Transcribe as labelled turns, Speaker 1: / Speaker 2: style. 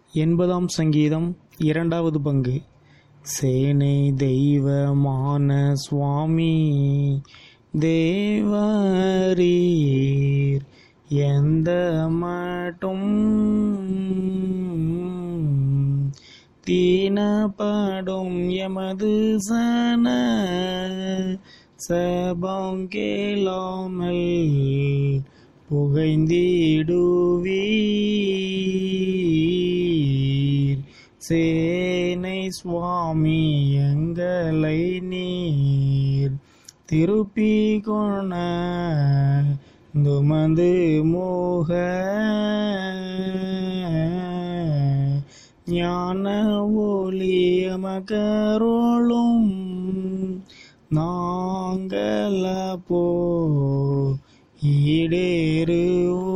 Speaker 1: எண்பதாம் சங்கீதம் இரண்டாவது பங்கு சேனை தெய்வமான சுவாமி தேவரீர் எந்த மட்டும் தீனப்படும் எமது சன சபம் கேளாமல் புகைந்திடுவீர் சேனை சுவாமி எங்களை நீர் திருப்பி கொண துமந்து மோக ஞான ஒளிய மகரோளும் நாங்கள போ ஈடேறுவோம்